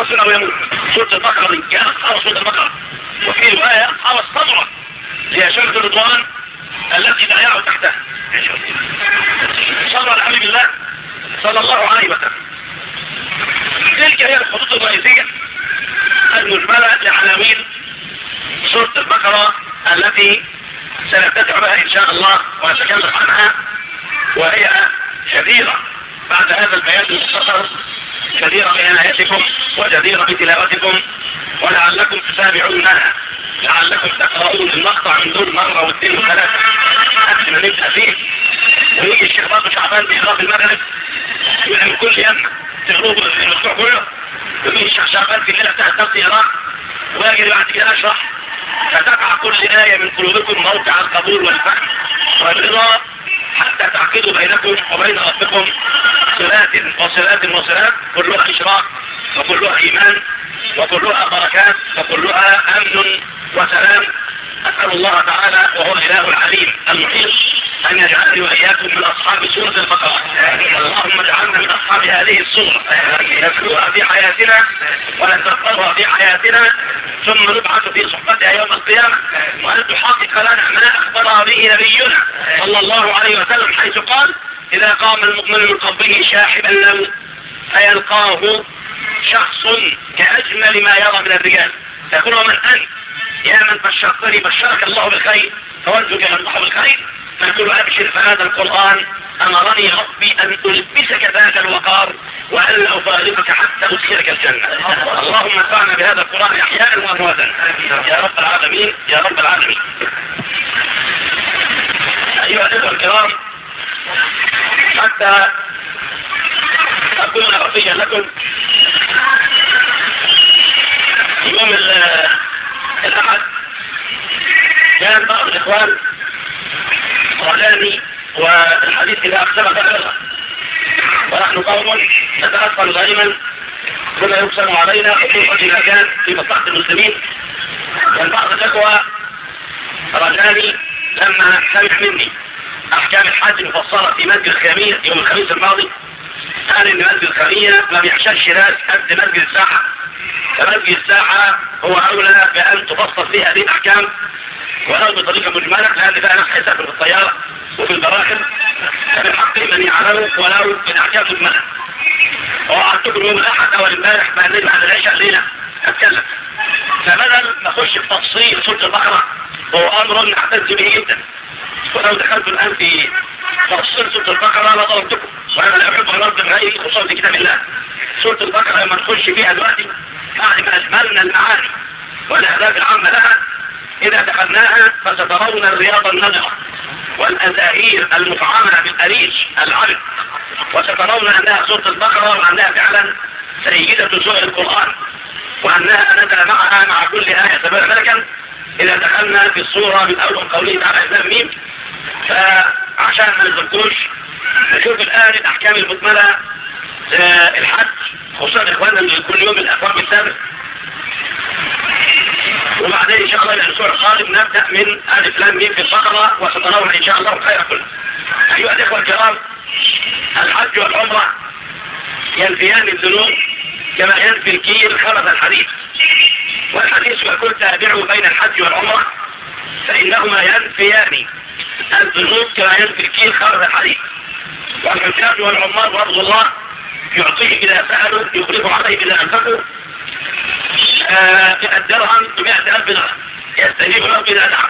ينتصر او يموت سورة البقرة دي كانت اصحاب سورة البقرة وفي رواية اصحاب الصدرة هي شجرة الرضوان التي لا يعود تحتها صلى على حبيب الله صلى الله عليه وسلم تلك هي الخطوط الرئيسية المجملة لعناوين سورة البقرة التي سنفتتح بها إن شاء الله ونتكلم عنها وهي شديرة بعد هذا البيان المختصر جديرة بعنايتكم وجديرة بتلاوتكم ولعلكم تتابعونها لعلكم تقرؤون المقطع من دون مرة واثنين وثلاثة قبل ما نبدأ فيه ويجي الشيخ برضه شعبان بإغراف المغرب من كل يوم تغروب المشروع كله ويجي الشيخ شعبان في الليلة بتاعت ثلاث يراء واجي بعد كده أشرح فتقع كل آية من قلوبكم موقع القبول والفهم والرضا حتى تعقدوا بينكم وبين ربكم صلات وصلات وصلات كلها إشراق وكلها إيمان وكلها بركات وكلها أمن وسلام أسأل الله تعالى وهو الإله العليم المحيط أن يجعلني وإياكم من أصحاب سورة البقرة اللهم اجعلنا من أصحاب هذه السورة نتلوها في حياتنا ونتذكرها في حياتنا ثم نبعث في صحبتها يوم القيامة وأن تحقق لنا ما أخبر به نبينا صلى الله عليه وسلم حيث قال إذا قام المؤمن من قلبه شاحبا له فيلقاه شخص كأجمل ما يرى من الرجال يقول ومن أنت يا من بشرتني بشرك الله بالخير فوجهك الله بالخير فيقول أبشر فهذا القرآن أمرني ربي أن ألبسك ذات الوقار وأن أفارقك حتى أدخلك الجنة اللهم انفعنا بهذا القرآن أحياء وأمواتا يا رب العالمين يا رب العالمين أيها الأخوة الكرام حتى أكون رفيا لكم يوم الأحد كان بعض الإخوان رجاني والحديث إذا أقسم فأغلق ونحن قوم نتأثر دائما بما يقسم علينا خصوصا إذا كان في مصلحة المسلمين كان بعض الإخوة رجاني لما سمع مني أحكام الحج المفصلة في مسجد الخامية يوم الخميس الماضي قال إن مسجد الخامية ما بيحشاش ناس قد مسجد الساحة فمسجد الساحة هو أولى بأن تفصل فيه هذه الأحكام ولو بطريقة مجملة لأن فيها ناس حيسافر في الطيارة وفي البراكب فمن حقهم أن يعلموا ولو بالأحكام مجملة ووعدتكم يوم الأحد أول امبارح بعد نجم بعد العشاء ليلة أتكلم فبدل ما أخش في تفصيل سورة البقرة هو أمر نعتز به جدا ولو دخلت الآن في تفصيل سورة البقرة لضربتكم وأنا لا أحب أن أرضي غيري خصوصا في كتاب الله سورة البقرة لما نخش فيها دلوقتي بعد ما أجملنا المعاني والأهداف العامة لها إذا دخلناها فسترون الرياض النضرة والأزاهير المطعمة بالأريج العرق وسترون أنها سورة البقرة وأنها فعلا سيدة سورة القرآن وأنها نزل معها مع كل آية سبب ملكا إذا دخلنا في الصورة من أول قوله تعالى إسلام ميم فعشان ما نذكرش نشوف الآن الأحكام المكملة الحج خصوصا إخواننا اللي كل يوم الأفرام السابق وبعدين إن شاء الله الأسبوع القادم نبدأ من ألف لام ميم في البقرة وسترون إن شاء الله الخير كله أيها الإخوة الكرام الحج والعمرة ينفيان الذنوب كما ينفي الكيل خلف الحديث والحديث يقول تابعوا بين الحج والعمرة فإنهما ينفيان الذنوب كما ينفي الكيل خلف الحديث والحجاج والعمار برضو الله يعطيه إذا سألوا يخلف عليه إذا أنفقوا آه الدرهم بمئة ألف درهم يستجيب له إذا دعا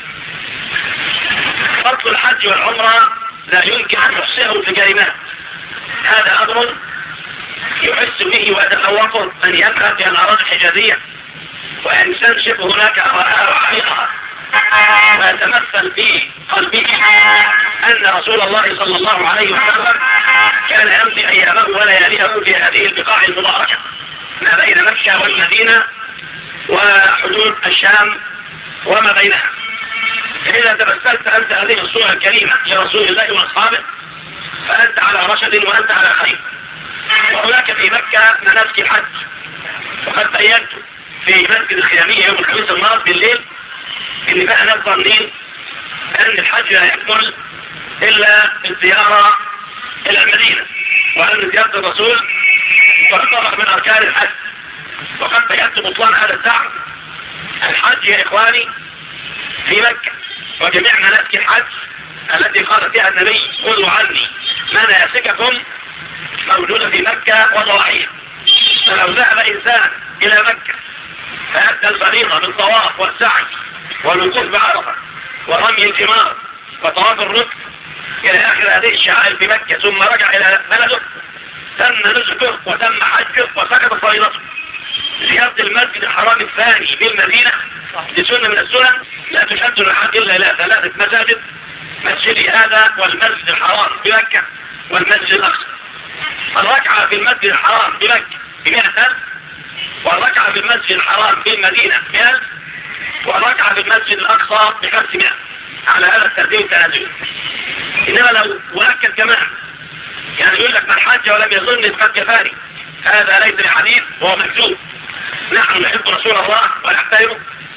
فضل الحج والعمرة لا يمكن أن نحصيه في كلمات هذا أمر يحس به ويتخوفه أن يذهب إلى الأراضي الحجازية وأن يستنشق هناك أراءها وحقيقها ويتمثل في قلبه أن رسول الله صلى الله عليه وسلم كان يمضي أيامه ولياليه في هذه البقاع المباركة ما بين مكة والمدينة وحدود الشام وما بينها فإذا تمثلت أنت هذه الصورة الكريمة لرسول الله وأصحابه فأنت على رشد وأنت على خير وهناك في مكة مناسك الحج وقد بينت في مسجد الخيامية يوم الخميس الماضي بالليل ان بقى ناس ظنين ان الحج لا يكمل الا الزيارة الى المدينة وان زيارة الرسول تعتبر من اركان الحج وقد بينت بطلان هذا الزعم الحج يا إخواني في مكة وجميع مناسك الحج التي قال فيها النبي خذوا عني مناسككم موجودة في مكة وضواحيها فلو ذهب إنسان إلى مكة فأدى الفريضة بالطواف والسعي والوقوف بعرفة ورمي الجمار وطواف الركن إلى آخر هذه الشعائر في مكة ثم رجع إلى بلده تم نسكه وتم حجه وسقط فريضته زيارة المسجد الحرام الثاني بالمدينة لسنة من السنن لا تشد الحج إلا إلى ثلاثة مساجد مسجدي هذا والمسجد الحرام بمكة والمسجد الأقصى الركعة في المسجد الحرام بمكة بمئة ألف والركعة في المسجد الحرام بالمدينة بألف والركعة في المسجد الأقصى بخمسمائة على هذا الترتيب التنازلي إنما لو مؤكد كمان يعني يقول لك من حج ولم يظن قد كفاني هذا ليس بحديث وهو مكتوب نحن نحب رسول الله ونحترمه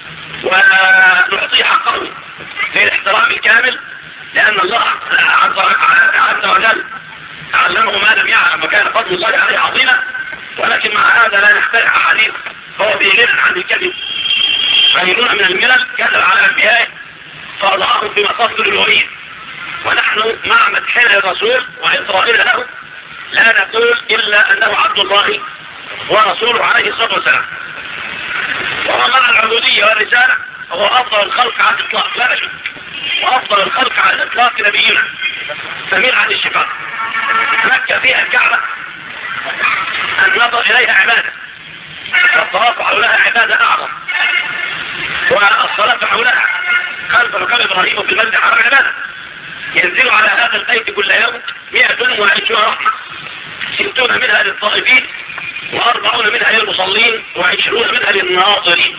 ونعطيه حقه في الاحترام الكامل لأن الله عز وجل علمه ما لم يعلم وكان فضل الله عليه عظيما ولكن مع هذا لا نحتاج حديث فهو في غنى عن الكذب فإننا من الملل كذب على أنبيائه فأضعهم في مصاف الألوهية ونحن مع مدحنا الرسول وإطرائنا له لا نقول إلا أنه عبد الله ورسوله عليه الصلاة والسلام وهو مع العبودية والرسالة هو أفضل الخلق على الإطلاق لا شك وأفضل الخلق على الإطلاق نبينا سمير عن الشقاق مكة فيها الكعبة النظر إليها عبادة والطواف حولها عبادة أعظم والصلاة حولها خلف ركاب إبراهيم في المسجد الحرام عبادة ينزل على هذا البيت كل يوم 120 رحمة ستون منها للطائفين وأربعون منها للمصلين وعشرون منها للناظرين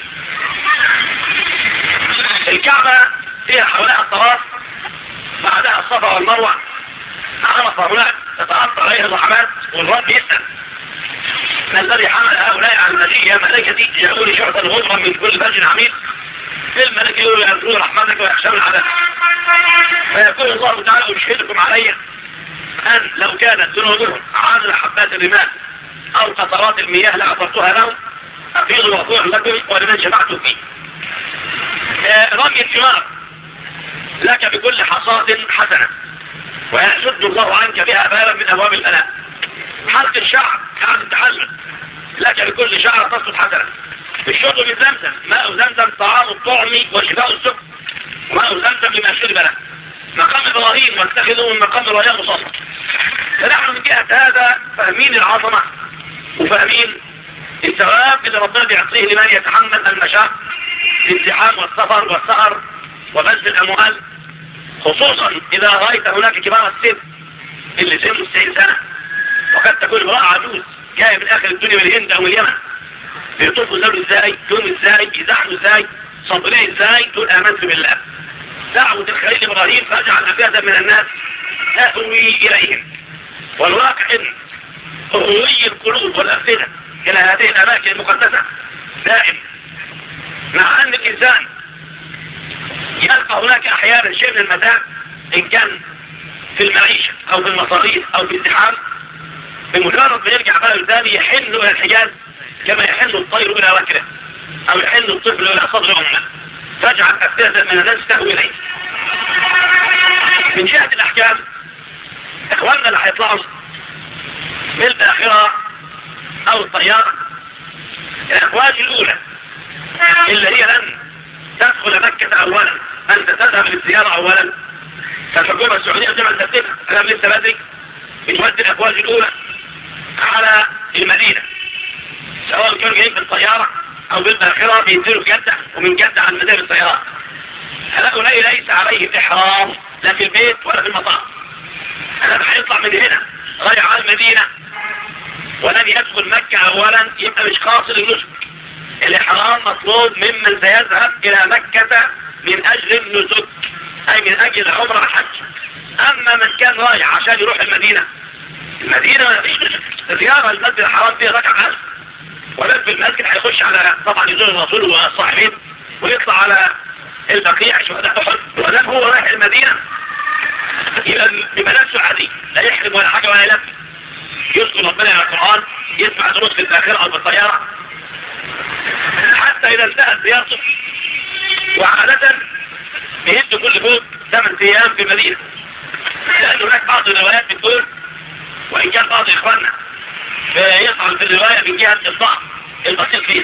الكعبة فيها حولها الطواف بعدها الصفا والمروة عرف هناك تتعطى عليه الرحمات والرب يسأل ما الذي حمل هؤلاء على المجيء يا ملائكتي جاءوا لي شعثا غضرا من كل فرج عميق الملك يقول يرجون رحمتك ويخشون عذابك فيقول الله تعالى أشهدكم علي أن لو كانت ذنوبهم عادل حبات الرمال أو قطرات المياه لأعطرتها لهم أفيضوا وقوع لكم ولمن شفعتم فيه رمي الثمار لك بكل حصاة حسنة ويسد الله عنك بها بابا من أبواب البلاء حلق الشعر كعب التحلل لك بكل شعر تصل حسنة الشرب من زمزم ماء زمزم طعام الطعم وشفاء السكر ماء زمزم لما شرب له مقام إبراهيم واتخذوا من مقام إبراهيم مصطفى فنحن من جهة هذا فاهمين العظمة وفاهمين الثواب اللي ربنا بيعطيه لمن يتحمل المشاق الازدحام والسفر والسهر وبذل الأموال خصوصا إذا رأيت هناك كبار السن اللي سنه 90 سنة وقد تكون امرأة عجوز جاية من آخر الدنيا من الهند أو من اليمن بيطوفوا زوج ازاي يوم ازاي يزحوا ازاي صبرين ازاي تقول آمنت بالله دعوة الخليل إبراهيم فاجعل أفئدة من الناس تهوي إليهم والواقع إن هوي القلوب والأفئدة إلى هذه الأماكن المقدسة دائم مع أن الإنسان يلقى هناك أحيانا شيء من المتاع إن كان في المعيشة أو في المصاريف أو في الزحام بمجرد ما يرجع بلد ثاني يحن إلى الحجاز كما يحن الطير إلى وكره أو يحن الطفل إلى صدر أمه تجعل أفئدة من الناس تهوي إليه من جهة الأحكام إخواننا اللي هيطلعوا من الآخرة أو الطيارة الأخوات الأولى اللي هي لن تدخل مكة أولا أنت تذهب للزيارة أولا فالحكومة السعودية جمع تدخلها أنا لسه بدري بنودي الأفواج الأولى على المدينة سواء كانوا جايين بالطيارة أو بالباخرة بينزلوا في جدة ومن جدة على المدينة بالطيارات هؤلاء ليس عليهم إحرام لا في البيت ولا في المطار هذا هيطلع من هنا رايح على المدينة ولن يدخل مكة أولا يبقى مش قاصر النسك الإحرام مطلوب ممن سيذهب إلى مكة من أجل النسك أي من أجل عمر الحج أما من كان رايح عشان يروح المدينة المدينة ما فيش نسك زيارة المسجد الحرام فيها ركعة ألف ولن في المسجد هيخش على طبعا يزور الرسول والصاحبين ويطلع على البقيع شهداء أحد ولن هو رايح المدينة يبقى بمنافسه عادي لا يحرم ولا حاجة ولا يلف يذكر ربنا على القرآن يسمع دروس في الآخرة أو بالطيارة حتى إذا انتهت زيارته وعادة بيد كل فوق ثمان أيام في المدينة لأن هناك بعض الروايات بتقول وإن كان بعض إخواننا يطعن في الرواية من جهة الضعف البسيط فيه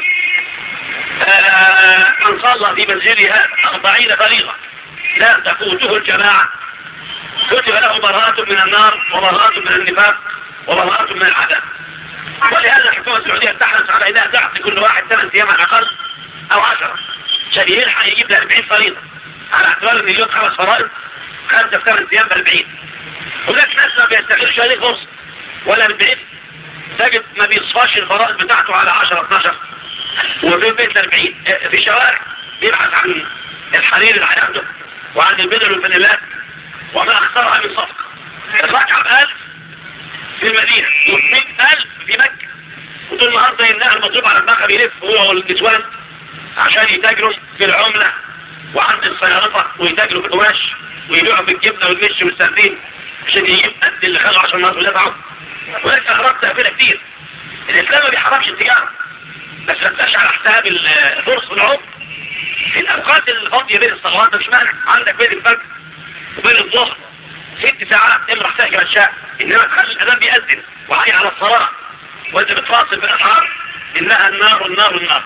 من صلى في منزلها أربعين فريضة لا تفوته الجماعة كتب له براءة من النار وبراءة من النفاق وبراءة من العذاب ولهذا الحكومة السعودية تحرص على إذا تعطي كل واحد ثمان أيام على الأقل أو عشرة عشان يلحق يجيب له 40 فريضة على اعتبار ان اليوم خمس فرائض خمسة في ثمان أيام ب 40 هناك ناس ما بيستغلش هذه الفرصة ولا بالبعيد تجد ما بيصفاش الفرائض بتاعته على 10 12 وفي بيت 40 في شوارع بيبحث عن الحرير اللي هياخده وعن البدل والفانيلات وما اختارها من صفقة الركعة بألف في المدينة ومئة ألف في مكة وطول النهار زي النهر مطلوب على البقى بيلف هو والنسوان عشان يتاجروا في العملة وعند الصيارفة ويتاجروا في القماش ويبيعوا في الجبنة والمش والسردين عشان يجيب قد اللي خلوا عشان الناس ودفعوا وهناك أغراض تأفيلة كتير الإسلام ما بيحرمش التجارة بس ما تبقاش على حساب الفرص والعمر في الأوقات الفاضية بين الصلوات مش مانع عندك بين الفجر وبين الظهر ست ساعات امرح تحكي ما تشاء إنما تخلي الأذان بيأذن وحي على الصلاة وأنت بتفاصل بالأسعار إنها النار النار النار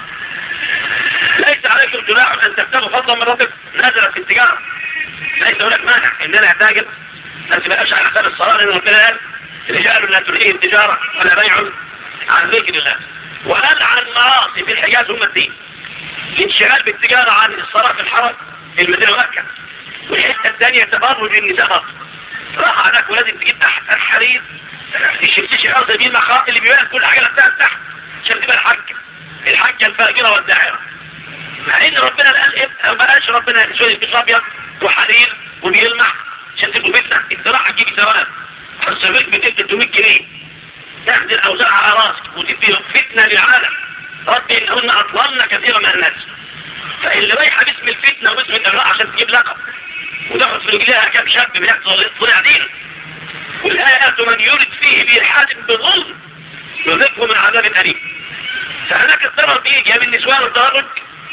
ليس عليكم جناح أن تبتغوا فضلا من ربكم نازلة في التجارة ليس هناك مانع إن أنا أتاجر بس ما أبقاش على حساب الصلاة لأن ربنا قال رجال لا تلهيهم تجارة ولا بيع عن ذكر الله وقال عن معاصي في الحجاز هم الدين الانشغال بالتجارة عن الصلاة في الحرم في المدينة مكة والحتة الثانية تبرج النساء راح هناك ولازم تجيب أحسن حرير تشتري أرض بيه المخاط اللي بيبان كل حاجة لفتها تحت عشان تبقى الحجة الحجة الفاجرة والداعرة مع ان ربنا قال ايه ما قالش ربنا شوية بيش ابيض وحرير وبيلمع عشان تبقوا فتنة انت راح تجيب ثواب هتصرفك 200 300 جنيه تاخد الاوزاع على راسك وتدي فتنة للعالم رب انهن اطللن كثيرا من الناس فاللي رايحة باسم الفتنة وباسم الاغراء عشان تجيب لقب وتاخد في رجليها كام شاب بيحصل طلع دين والآيات من يرد فيه بإلحاد بظلم يذقه من عذاب أليم فهناك الضرر بيجي يا من نسوان التدرج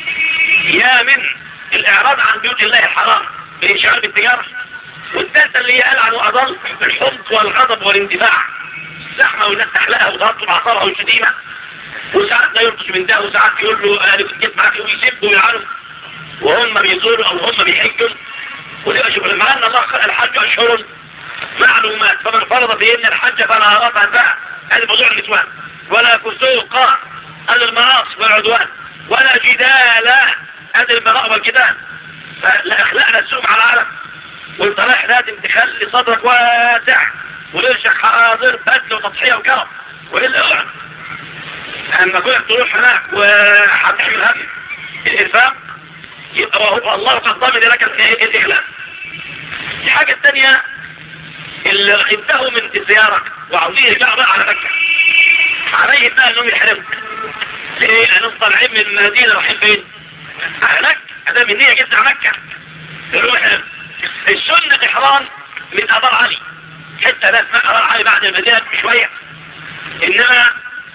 يا من الإعراض عن بيوت الله الحرام بالانشغال بالتجارة والثالثة اللي هي ألعن وأضل الحب والغضب والاندفاع زحمة والناس تحلقها وتغطوا بعصارها والشتيمة وساعات لا يلطش من ده وساعات يقول له أنا كنت جيت معاك ويسبوا ويعرف وهم بيزوروا أو هم بيحجوا ودي شوف لما أن الله خلق الحج أشهر معلومات فمن فرض فيهن الحج فلا رفع بقى هذا موضوع النسوان ولا فسوق هذا المعاصي والعدوان ولا جدال هذا المراء والجدال فلا اخلاقنا السوق على العالم وانت رايح لازم تخلي صدرك واسع ورجلك حاضر بذل وتضحيه وكرم والا اقعد اما كنت تروح هناك وهتحمل هذه الانفاق يبقى الله قد ضمن لك الاخلاق الحاجه الثانيه اللي انتهوا من الزيارة وعاوزين يرجعوا بقى على مكة عليه بقى انهم يحرموا ليه لانهم طالعين من المدينة رايحين فين على مكة هذا من نية جدا على مكة يروح السنة احرام من ابار علي حتى لا اسمها ابار علي بعد المدينة بشوية انما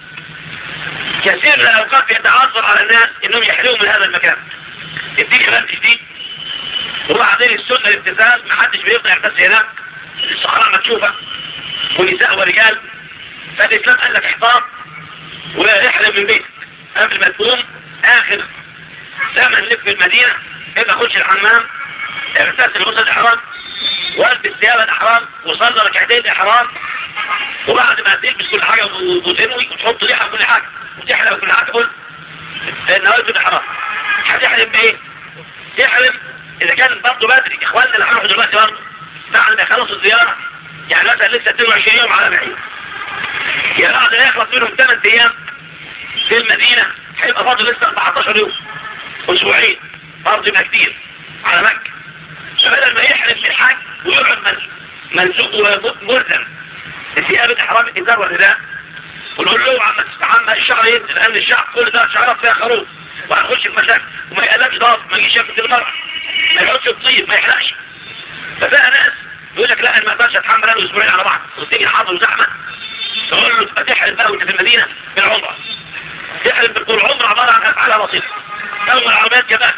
كثير من الاوقات يتعذر على الناس انهم يحرموا من هذا المكان يديك كلام جديد وبعدين السنة الابتزاز محدش بيفضل يعتز هناك الصحراء مكشوفة ونساء ورجال فالإسلام قال لك احباط واحرم من بيتك قبل ما تقوم آخر زمن لف في المدينة ابقى خش الحمام اغتسل غسل الإحرام والبس ثياب الإحرام وصلي ركعتين الإحرام وبعد ما تلبس كل حاجة وتنوي وتحط ريحة كل حاجة وتحلم كل حاجة تقول نويت الإحرام هتحرم بإيه؟ تحرم إذا كان برضه بدري إخواننا اللي هنروحوا دلوقتي برضه بعد ما يخلصوا الزيارة يعني مثلا لسه 22 يوم على معين يا بعد ما يخلص منهم 8 ايام في المدينة هيبقى فاضل لسه 14 يوم اسبوعين برضه يبقى كتير على مكة فبدل ما يحرم من الحج ويقعد منسوق ومرزم ثياب الاحرام الازار والرداء ونقول له عم تستحمى الشعر ينزل لان الشعر كل ده شعرات فيها خروف وهنخش في مشاكل وما يقلبش ضغط ما يجيش ياكل المرأة ما يحطش الطيب ما يحرقش فبقى ناس يقول لك لا انا ما اقدرش اتحمل انا اسبوعين على بعض والدنيا حاضر وزحمه تقول له تبقى تحرم بقى وانت في المدينه بالعمره يحرم بالطول عمر عبارة عن أفعالها بسيطة أول عربيات كمان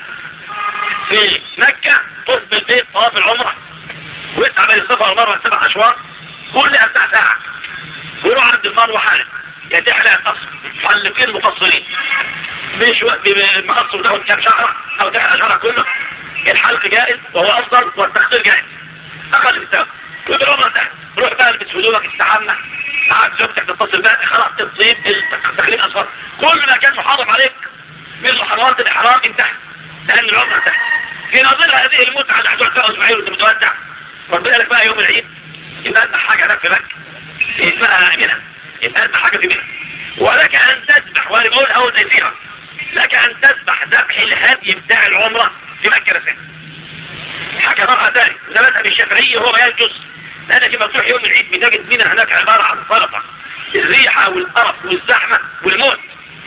في مكة طوف بالبيت طواف العمرة ويسعى بين الصفا والمروة سبع أشواط كل أساع ساعة ويروح عند المروة حارب يا تحلق القصر محلقين مقصرين مش بمقصر ده كام شهر أو تحلق شهر كله الحلق جائز وهو أفضل والتقصير جائز أقل بالتاق وبالعمرة تحت روح بقى البس هدومك استحمى قاعد زوجتك تتصل بقى خلاص تطيب التخليم أصفر كل ما كان محافظ عليك من محرمات الإحرام انتهى لأن العمرة انتهى في نظير هذه المتعة اللي هتقعد فيها أسبوعين وأنت متودع ربنا لك بقى يوم العيد يبقى أنت حاجة لك في مكة اسمها منها يبقى أنت حاجة في منها ولك أن تسبح وأنا بقول أول زي فيها لك أن تسبح ذبح الهدي بتاع العمرة في مكة نفسها حكى مرة ثانية ده مذهب الشافعي هو بيان جزء لأن في مفتوح يوم العيد بتجد منها هناك عبارة عن سلطة الريحة والقرف والزحمة والموت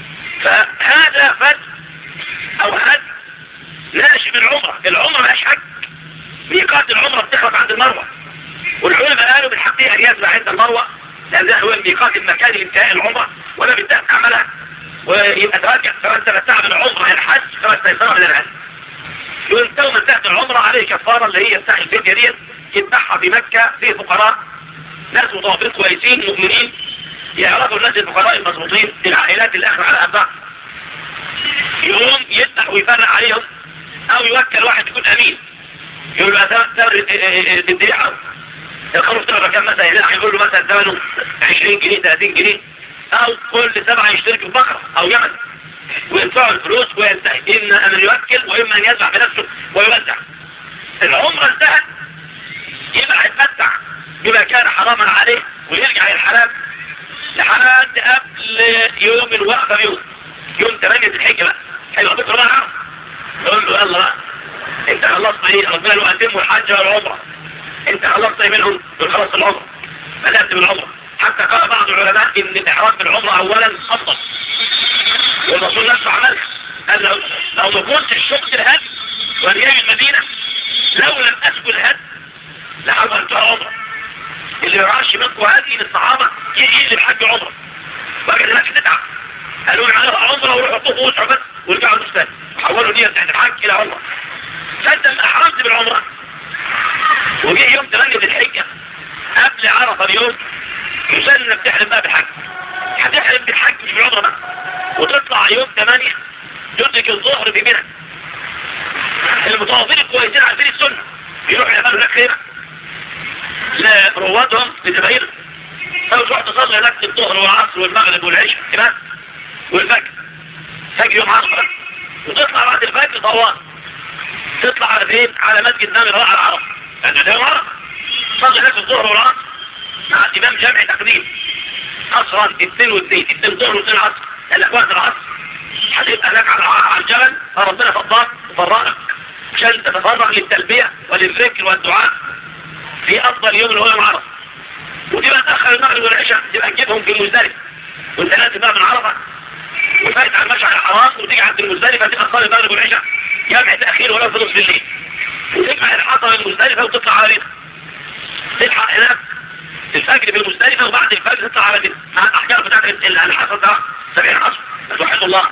فهذا فد أو هد ناشئ من العمرة العمرة مش حج ميقات العمرة بتخلص عند المروة والعلماء قالوا بالحقيقة يتبع عند المروة لأن ده هو الميقات المكاني لانتهاء العمرة ولا بينتهي عملها ويبقى تراجع فمن تمتع بالعمرة الحج فما استيسر من الهدي وانتهوا من تحت العمرة عليه كفارة اللي هي الساحل الفدية ديت يذبحها في مكة في فقراء ناس متوافقين كويسين مؤمنين يعرفوا الناس الفقراء المظبوطين العائلات اللي اخذ على ابناء يقوم يفتح ويفرق عليهم او يوكل واحد يكون امين يقول له ثمن الذبيحه الخروف تبع كام مثلا يلاقي يقول له مثلا ثمنه 20 جنيه 30 جنيه او كل سبعه يشترك في بقره او يمن ويدفعوا الفلوس وينتهي اما ان يوكل واما ان يدفع بنفسه ويوزع العمره انتهت يبقى هيتمتع بما كان حراما عليه ويرجع للحلال لحد قبل يوم الوقفه بيوم يوم 8 الحجه بقى هيبقى بكره بقى يقول له يلا بقى انت خلصت ايه ربنا له اتم الحج والعمره انت خلصت ايه منهم يقول خلصت العمره بدات بالعمره حتى قال بعض العلماء ان الاحرام بالعمره اولا افضل والرسول نفسه عملها قال لو لو ما كنتش شقت الهد وانا جاي المدينه لو لم اسكن الهد لحضرتها عمره اللي ما يعرفش منكم هذه للصحابه يجي يجي الحج عمره بقى الناس تتعب قالوا لي على عمره وروحوا طوفوا وسعوا بس ورجعوا الاستاذ حولوا دي تحت الحج الى عمره فانت لما احرمت بالعمره وجه يوم 8 الحجه قبل عرفه بيوم يسن انك تحرم بقى بالحج هتحرم بالحج مش بالعمره بقى وتطلع يوم 8 تدرك الظهر في منى المتوافين الكويسين عارفين السنه يروحوا يعملوا هناك خيمه لروادهم لتبعير فلو تروح تصلي هناك الظهر والعصر والمغرب والعشاء كمان والفجر فجر يوم عصر وتطلع بعد الفجر طوال تطلع على فين على مسجد نامي على العرب لان ده يوم عرب تصلي هناك الظهر والعصر مع الامام جامع تقديم عصرا اثنين واثنين اثنين ظهر واثنين عصر الاخوات العصر هتبقى هناك على الجبل فربنا فضاك وفرقك عشان تتفرغ للتلبية وللذكر والدعاء في افضل يوم اللي هو يوم عرفه وتبقى تاخر المغرب والعشاء تبقى تجيبهم في المزدلفه وانت نازل بقى من عرفه وفايت على المشعر الحرام وتيجي عند المزدلفه تبقى تصلي المغرب والعشاء جمع تاخير ولو في نصف الليل وتجمع الحطب المزدلفه وتطلع على بيتك تلحق هناك الفجر في المزدلفه وبعد الفجر تطلع على بيتك مع الاحجار بتاعت اللي حصل ده 70 عصر توحد الله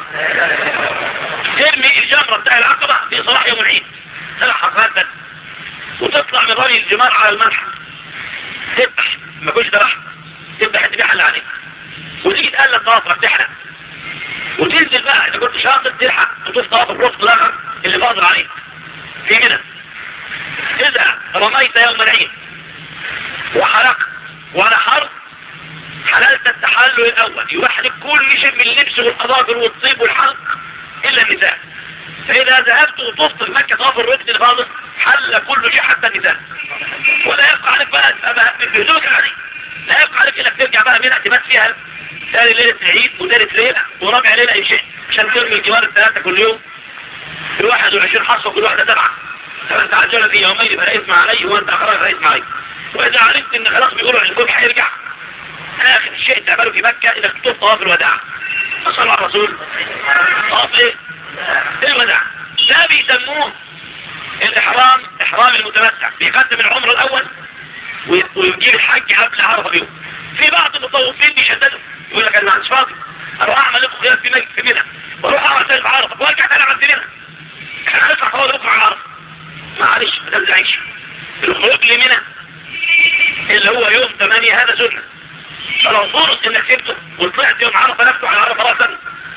ترمي الجمره بتاع العقبه في صلاح يوم العيد سبع حصلات بس وتطلع من رمي الجمار على المنحى تذبح ما كنتش ذبح تذبح الذبيحه اللي عليك وتيجي تقلب طوافك تحرق وتنزل بقى اذا كنت شاطر تلحق وتشوف طواف الرفق الاخر اللي فاضل عليك في منى اذا رميت يوم العيد وحرقت ونحرت حللت التحلل الاول يحرق كل شيء من اللبس والاظافر والطيب والحلق الا النساء فاذا ذهبت وطفت في مكه طواف الركن الفاضل حل كل شيء حتى النساء ولا يبقى عليك بقى بهدوءك العادي لا يبقى عليك انك ترجع بقى منها تبات فيها ثاني ليلة العيد وثالث ليلة ورابع ليلة اي شيء عشان ترمي الجوار الثلاثة كل يوم في 21 حصة كل واحدة سبعة فمن تعجل في يومين فلا اسم عليه وانت اخرج فلا اسم عليه واذا عرفت ان خلاص بيقولوا ان الكل هيرجع اخر شيء تعمله في مكة انك تطوف طواف الوداع فصلوا على الرسول طواف ايه؟ الوداع ده بيسموه الاحرام احرام المتمتع بيقدم العمر الاول ويجيب الحج قبل عرفه بيوم في بعض المطوفين بيشددوا يقول لك انا ما عنديش فاضي اروح اعمل لكم خلاف في مجلس في منى واروح اعمل تاني في عرفه وارجع تاني عند منى احنا هنطلع طوال بكره على عرفه معلش ما تنزعيش الخروج لمنى اللي هو يوم 8 هذا سنه فلو فرص انك سبته وطلعت يوم عرفه نفسه على عرفه راسا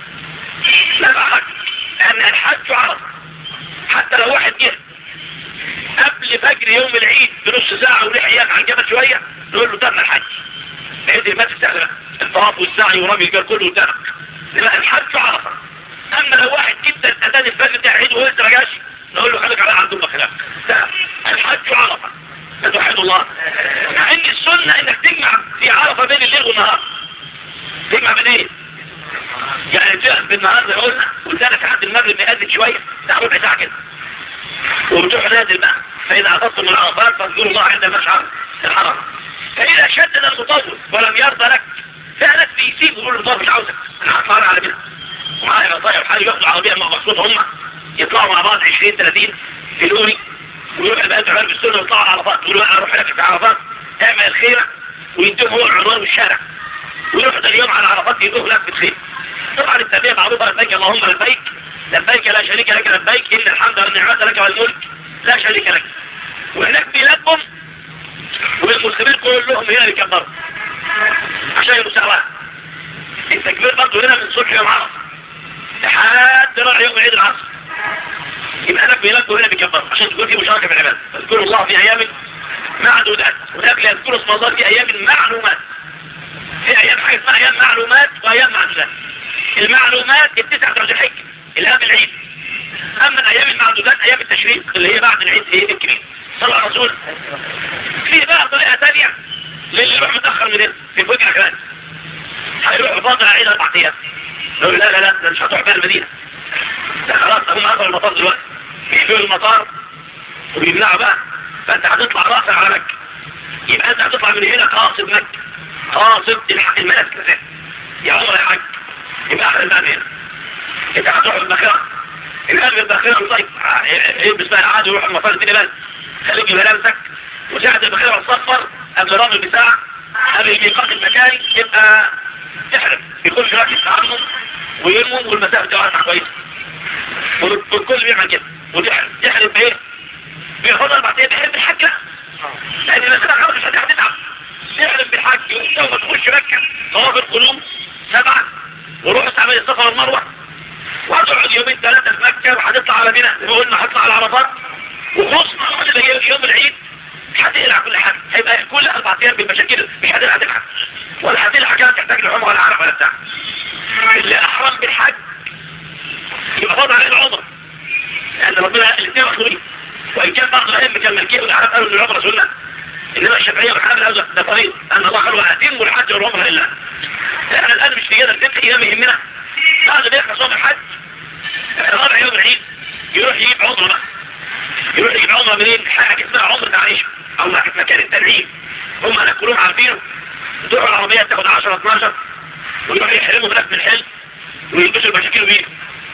لا حج لان الحج عرفه حتى لو واحد جه قبل فجر يوم العيد بنص ساعة ولحيان عن جبل شوية نقول له تم الحج عيد المسك سهلة الطواف والسعي ورمي الجار كله قدامك لما الحج عرفة اما لو واحد جدا اذان الفجر ده عيد وهو لسه رجعش نقول له خليك على عند الله خلاف الحج عرفة توحد الله مع ان السنة انك تجمع في عرفة بين الليل والنهار تجمع بين ايه يعني تقف بالنهار زي ما قلنا وتانك عند المغرب نقدم شوية ده ربع ساعة كده وبتروح نازل بقى فإذا أفضتم من عرفات فاذكروا الله عند المشعر الحرام فإذا شدد المطول ولم يرضى لك فعلك بيسيب ويقول له مش عاوزك أنا هطلع على منها ومعايا طيب حالي ياخدوا عربية مع مخصوص هم يطلعوا مع بعض 20 30 في لوني ويروح بقى تعمل بالسنة ويطلعوا على عرفات يقولوا أنا أروح لك في عرفات اعمل الخيمة ويدوم هو العنوان والشارع ويروح ده اليوم على عرفات يدوه لك بالخيمة طبعا التنبيه معروفة لبيك اللهم لبيك لبيك لا شريك لك لبيك إن الحمد والنعمة لك والملك لا شريك لك وهناك بيلبهم والمسلمين كلهم هنا بيكبروا عشان المساواة التكبير برضه هنا من صبح يوم عرفة لحد راح يوم عيد العصر يبقى هناك بيلبوا هنا بيكبروا عشان تكون في مشاركة في العبادة اذكروا الله في أيام معدودات وهناك يذكروا اسم الله في أيام معلومات في أيام حاجة اسمها أيام معلومات وأيام معدودات المعلومات التسعة درجة الحج الأيام العيد أما الأيام المعدودات أيام التشريق اللي هي بعد العيد ايه الكبير صلى على الرسول في بقى طريقة تانية للي يروح متأخر من هنا في فوق كمان هيروح فاضل عيد أربع أيام يقول لا لا لا ده مش هتروح بقى المدينة ده خلاص هم أخذوا المطار دلوقتي بيقفلوا المطار وبيمنعوا بقى فأنت هتطلع راسا على مكة يبقى أنت هتطلع من هنا قاصد مكة قاصد المناسك نفسها يا عمر يا حاج يبقى أخذ الباب هنا أنت هتروح المكان القلب البخير طيب يلبس بقى العادي ويروح المطار الدنيا بس خليك ملابسك وساعة البخير الصفر قبل رمي بساعة قبل الميقات المكاني يبقى تحرم يخش راكب عنه ويرمم والمسافة تبقى كويسة والكل بيعمل كده وتحرم تحرم بايه؟ بياخد اربع ايام تحرم بالحج لا لان المسافة خلاص مش هتتعب تحرم بالحج وانت تخش مكة طواف القلوب سبعة وروح تعمل الصفا والمروة وهتقعد يومين ثلاثة في مكة وهتطلع على منى زي ما قلنا هتطلع على عرفات وخص يوم العيد هتقلع كل حاجة هيبقى كل أربع أيام بالمشاكل مش هتقلع تلحق ولا هتلحق كده تحتاج لعمر ولا عرف ولا بتاع اللي أحرم بالحج يبقى فاضل عليه العمر لأن ربنا الاثنين مخلوقين وإن كان بعض الأئمة كان ملكيه والعرب قالوا إن العمر سنة إنما الشافعية والحنابلة ده طريق أن الله قال وأتم الحج والعمر لله احنا الآن مش في جدل فقهي ده يهمنا بعد ما يخلص يوم الحج رابع يوم العيد يروح يجيب عمره بقى يروح يجيب عمره منين حاجه اسمها عمره عائشه او مكان التنعيم هم هناك كلهم عارفينه تروح العربيه تاخد 10 12 ويروح يحرموا هناك في الحلم ويلبسوا المشاكل بيه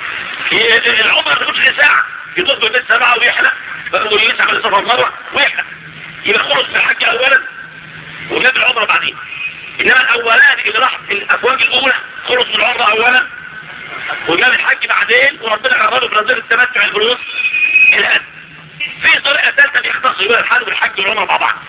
العمره ما تاخدش ساعه يطلب البيت سبعه ويحلق ويسعى من الصفا والمروه ويحلق يبقى خلص في الحج اولا وجاب العمره بعدين انما الاولاني اللي راح في الافواج الاولى خلص من العمره اولا وجاب الحج بعدين وربنا عرضه بنظير التمتع الفلوس الان في طريقه ثالثه بيختص يقول الحج والحج والعمره مع بعض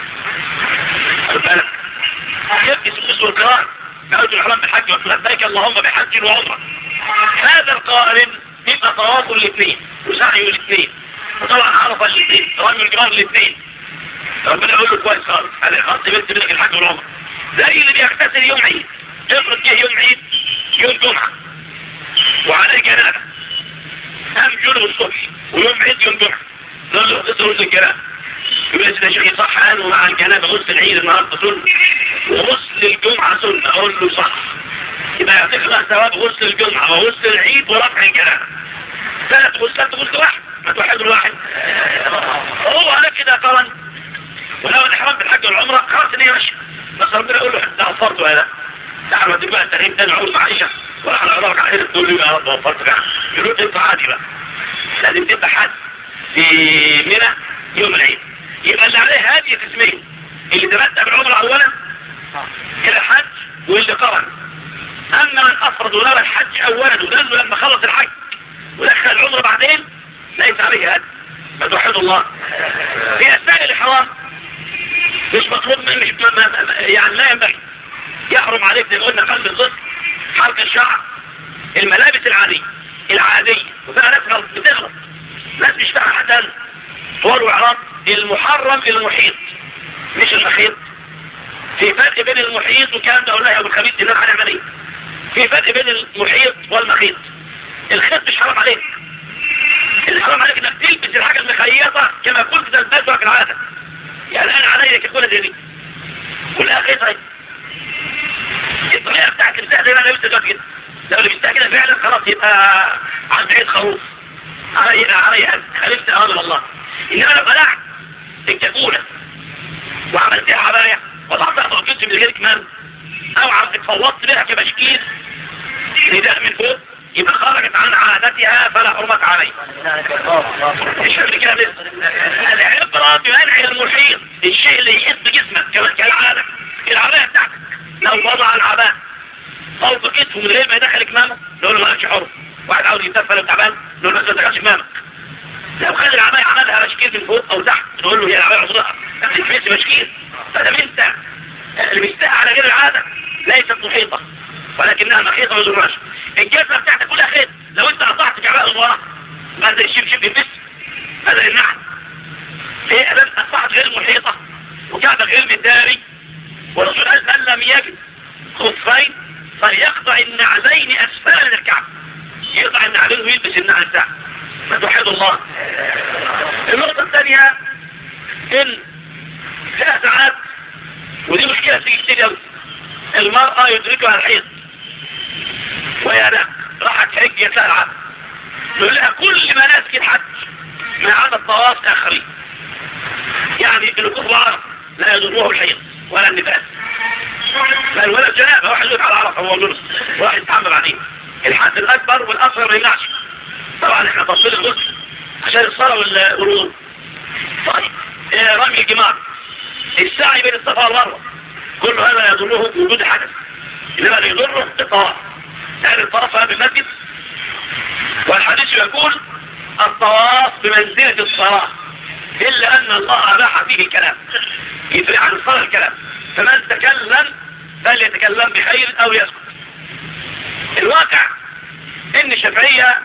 خد بالك يبقى سوس والقران قالوا الحرام بالحج لبيك اللهم بحج وعمره هذا القارن يبقى طواف الاثنين وسعي الاثنين وطبعا عرف الاثنين رمي الجمال الاثنين ربنا يقول له كويس خالص انا خلاص بنت منك الحج والعمره زي اللي بيغتسل يوم عيد افرض جه يوم عيد يوم جمعه وعليه جنابه قام جنوب الصبح ويوم عيد يوم جمعه ظل غسل غسل الجنابه يقول لي ده شيء صح قال ومع الجنابه غسل العيد النهارده سنه وغسل الجمعه سنه اقول له صح يبقى يعطيك الله ثواب غسل الجمعه وغسل العيد ورفع الجنابه ثلاث غسلات غسل واحد ما توحد الواحد هو على كده قرن ولو الاحرام بالحج والعمره خلاص ان هي ماشيه بس ربنا يقول له ده وفرت ولا لا تعالوا اديك بقى التهريب ده نعود مع عائشه وراح على عمرك على تقول له يا رب وفرت بقى يقول انت عادي بقى لازم تبقى حد في منى يوم العيد يبقى اللي عليه هذه قسمين اللي تمتع بالعمره اولا الى حج واللي قرن اما من افرض له الحج اولا ودل لما خلص الحج ودخل العمره بعدين ليس عليه هذا ما توحد الله في اثناء الاحرام مش مطلوب مش ما ما يعني لا ينبغي يحرم عليك زي ما قلنا قلب الغسل حرق الشعر الملابس العادية العادية وفيها ناس غلط بتغلط ناس مش فاهمة حتى طول وإعراب المحرم المحيط مش المخيط في فرق بين المحيط وكان ده قلنا يا ابو الخبيث دي هنعمل ايه في فرق بين المحيط والمخيط الخيط مش حرام عليك اللي حرام عليك انك تلبس الحاجة المخيطة كما كنت تلبسها في العادة يعني انا عليا كل زي دي كلها خيط هاي الطريقة بتاعت المساحة زي ما انا لبست دلوقتي كده لو لبستها كده فعلا خلاص يبقى عن بعيد خروف علي علي خالفت اوامر الله انما لو قلعت الكاكولة وعملتها عباية وضعتها توقيت من غير كمان او عم اتفوضت بها كبشكيل نداء من فوق يبقى خرجت عن عادتها فلا حرمة عليه مش فاهم كده بس العبرة بمنع المحيط الشيء اللي يحيط بجسمك كالعادة العباية بتاعتك لو وضع العباء فوق كتفه من غير ما يدخل كمامه نقول له مالكش حر واحد عاوز يتفل وتعبان نقول له ما تدخلش كمامك لو خد العباية عملها مشكيل من فوق او تحت نقول له هي العباية عصرها تمسي مشكيل فده انت اللي بيستاء على غير العادة ليست محيطة ولكنها مخيطة وزراش الجزمة بتاعتك كلها خيط لو انت قطعت كعباء الورا هذا الشبشب يبس هذا النحل هي أبدا أصبحت غير محيطة وكعبة غير مداري والرسول قال من لم يجد خفين فليقطع النعلين أسفل الكعب يقطع النعلين ويلبس النعل بتاعه فتوحد الله النقطة الثانية ان فيها ساعات ودي مشكلة تيجي كتير قوي المرأة يدركها الحيض وهي لا راحت حج يسأل عنها يقول لها كل مناسك الحج ما عدا الطواف آخرين يعني الوقوف عرف لا يضره الحيض ولا النفاس لا الولد جنابه واحد يقف على عرفه هو جرس واحد يتحمل عليه الحد الأكبر والأصغر ما يمنعش طبعا احنا تفصيل الغسل عشان الصلاة والوضوء طيب إيه رمي الجمار السعي بين الصفا والمروه كل هذا يضره وجود حدث انما اللي يضره الطواف يعني الطواف هذا المسجد والحديث يقول الطواف بمنزلة الصلاة إلا أن الله أباح فيه الكلام يفرق عن الصلاة الكلام فمن تكلم فليتكلم بخير أو يسكت الواقع إن الشافعية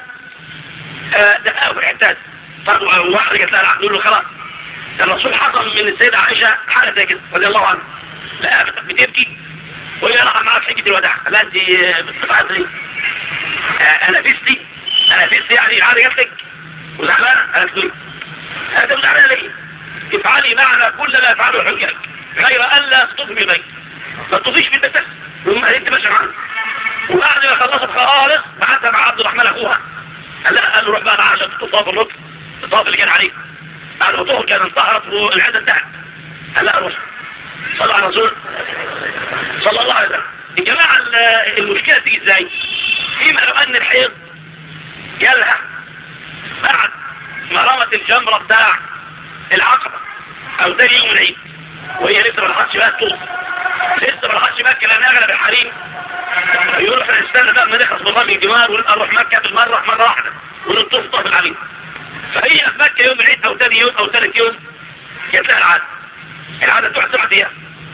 دقاء في الاعتاد طب واحد قالت لها نقول له خلاص الرسول حصل من السيدة عائشة حالة زي كده رضي الله عنها لا بتبكي وهي راح معاك حجة الوداع لا انت بتفعل لي انا فيستي انا فيستي يعني عادي قالت لك وزعلانة قالت لي انت مزعلانة ليه افعلي معنا كل ما يفعله حجاج غير ان لا تطفي بالبيت ما تطفيش في البيت ثم انت ماشي معانا وبعد ما خلصت خالص بعتها مع عبد الرحمن اخوها قال لها قال له روح بقى معاها عشان تطاف الركن الطواف اللي كان عليه بعد ما طهر كان انطهرت والعدة انتهت قال لها روح صلى على الرسول صلى الله عليه وسلم الجماعة المشكلة تيجي ازاي فيما لو ان الحيض جالها بعد ما رمت الجمرة بتاع العقبة او ده يوم العيد وهي لسه ما لحقتش بقى الطوف لسه ما لحقتش بقى كلام اغلب الحريم يقولوا احنا نستنى بقى ما نخلص من رمي الجمار ونبقى نروح مكة بالمرة مرة واحدة ونطوف طاف العليم فهي في مكة يوم العيد او ثاني يوم او ثالث يوم جات لها العادة العادة تروح سبعة ايام